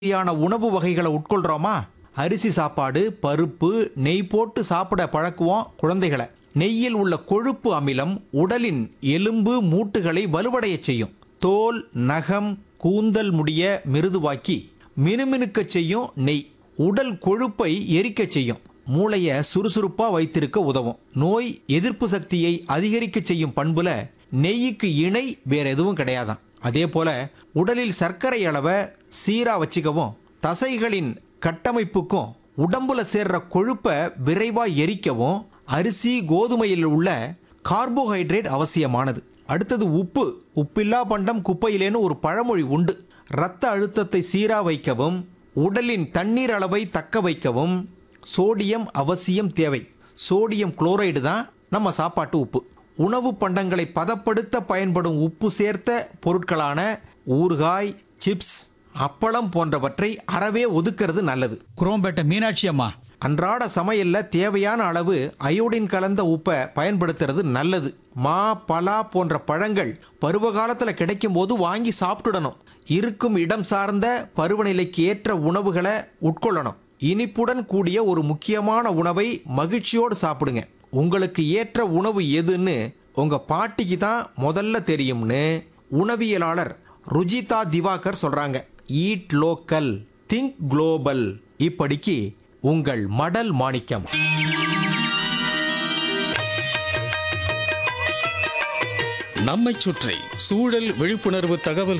மாதிரியான உணவு வகைகளை உட்கொள்றோமா அரிசி சாப்பாடு பருப்பு நெய் போட்டு சாப்பிட பழக்குவோம் குழந்தைகளை நெய்யில் உள்ள கொழுப்பு அமிலம் உடலின் எலும்பு மூட்டுகளை வலுவடையச் செய்யும் தோல் நகம் கூந்தல் முடிய மிருதுவாக்கி மினுமினுக்கச் செய்யும் நெய் உடல் கொழுப்பை எரிக்கச் செய்யும் மூளைய சுறுசுறுப்பா வைத்திருக்க உதவும் நோய் எதிர்ப்பு சக்தியை அதிகரிக்க செய்யும் பண்புல நெய்யுக்கு இணை வேற எதுவும் கிடையாதாம் அதே போல உடலில் சர்க்கரை அளவை சீரா வச்சுக்கவும் தசைகளின் கட்டமைப்புக்கும் உடம்புல சேர்ற கொழுப்பை விரைவா எரிக்கவும் அரிசி கோதுமையில் உள்ள கார்போஹைட்ரேட் அவசியமானது அடுத்தது உப்பு உப்பில்லா பண்டம் குப்பையிலேன்னு ஒரு பழமொழி உண்டு இரத்த அழுத்தத்தை சீரா வைக்கவும் உடலின் தண்ணீர் அளவை தக்க வைக்கவும் சோடியம் அவசியம் தேவை சோடியம் குளோரைடு தான் நம்ம சாப்பாட்டு உப்பு உணவு பண்டங்களை பதப்படுத்த பயன்படும் உப்பு சேர்த்த பொருட்களான ஊறுகாய் சிப்ஸ் அப்பளம் போன்றவற்றை அறவே ஒதுக்கிறது நல்லது குரோம்பேட்டை மீனாட்சி அம்மா அன்றாட சமையல்ல தேவையான அளவு அயோடின் கலந்த உப்பை பயன்படுத்துறது நல்லது மா பலா போன்ற பழங்கள் பருவ காலத்துல கிடைக்கும் போது வாங்கி சாப்பிட்டுடணும் இருக்கும் இடம் சார்ந்த பருவநிலைக்கு ஏற்ற உணவுகளை உட்கொள்ளணும் இனிப்புடன் கூடிய ஒரு முக்கியமான உணவை மகிழ்ச்சியோடு சாப்பிடுங்க உங்களுக்கு ஏற்ற உணவு எதுன்னு உங்க பாட்டிக்கு தான் முதல்ல தெரியும்னு உணவியலாளர் ருஜிதா திவாகர் சொல்றாங்க ஈட் லோக்கல் திங்க் குளோபல் இப்படிக்கு உங்கள் மடல் மாணிக்கம் நம்மைச் சுற்றி சூழல் விழிப்புணர்வு தகவல்கள்